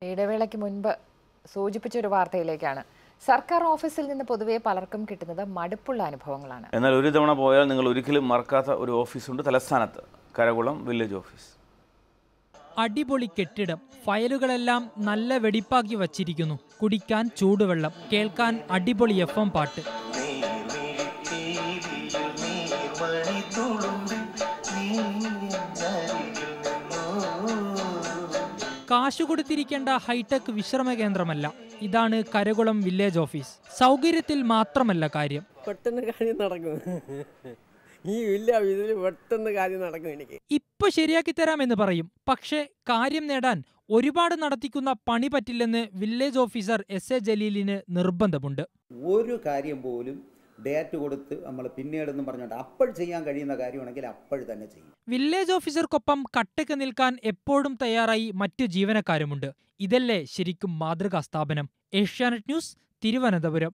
ഇടവേളയ്ക്ക് മുൻപ് സൂചിപ്പിച്ച ഒരു വാർത്തയിലേക്കാണ് സർക്കാർ ഓഫീസിൽ നിന്ന് പൊതുവെ പലർക്കും കിട്ടുന്നത് മടുപ്പുള്ള അനുഭവങ്ങളാണ് എന്നാൽ ഒരു തവണ പോയാൽ നിങ്ങൾ ഒരിക്കലും മറക്കാത്ത ഒരു ഓഫീസുണ്ട് തലസ്ഥാനത്ത് കരകുളം വില്ലേജ് ഓഫീസ് അടിപൊളി കെട്ടിടം ഫയലുകളെല്ലാം നല്ല വെടിപ്പാക്കി വച്ചിരിക്കുന്നു കുടിക്കാൻ ചൂടുവെള്ളം കേൾക്കാൻ അടിപൊളി എഫ് എം പാട്ട് കാശു കൊടുത്തിരിക്കേണ്ട ഹൈടെക് വിശ്രമ കേന്ദ്രമല്ല ഇതാണ് കരകുളം വില്ലേജ് ഓഫീസ് സൗകര്യത്തിൽ മാത്രമല്ല കാര്യം പെട്ടെന്ന് കാര്യം നടക്കും ഈ ഇല്ല ഇതിൽ പെട്ടെന്ന് കാര്യം നടക്കും എനിക്ക് ഇപ്പൊ ശരിയാക്കി തരാമെന്ന് പറയും പക്ഷേ കാര്യം നേടാൻ ഒരുപാട് നടത്തിക്കുന്ന പണി പറ്റില്ലെന്ന് വില്ലേജ് ഓഫീസർ എസ് എ ജലീലിന് നിർബന്ധമുണ്ട് ഒരു കാര്യം പോലും ഡേറ്റ് കൊടുത്ത് നമ്മൾ പിന്നീടെന്നും പറഞ്ഞുകൊണ്ട് അപ്പോൾ ചെയ്യാൻ കഴിയുന്ന കാര്യമാണെങ്കിൽ അപ്പോൾ തന്നെ ചെയ്യും വില്ലേജ് ഓഫീസർക്കൊപ്പം കട്ടക്ക് നിൽക്കാൻ എപ്പോഴും തയ്യാറായി മറ്റു ജീവനക്കാരുമുണ്ട് ഇതല്ലേ ശരിക്കും മാതൃകാ സ്ഥാപനം ഏഷ്യാനെറ്റ് ന്യൂസ് തിരുവനന്തപുരം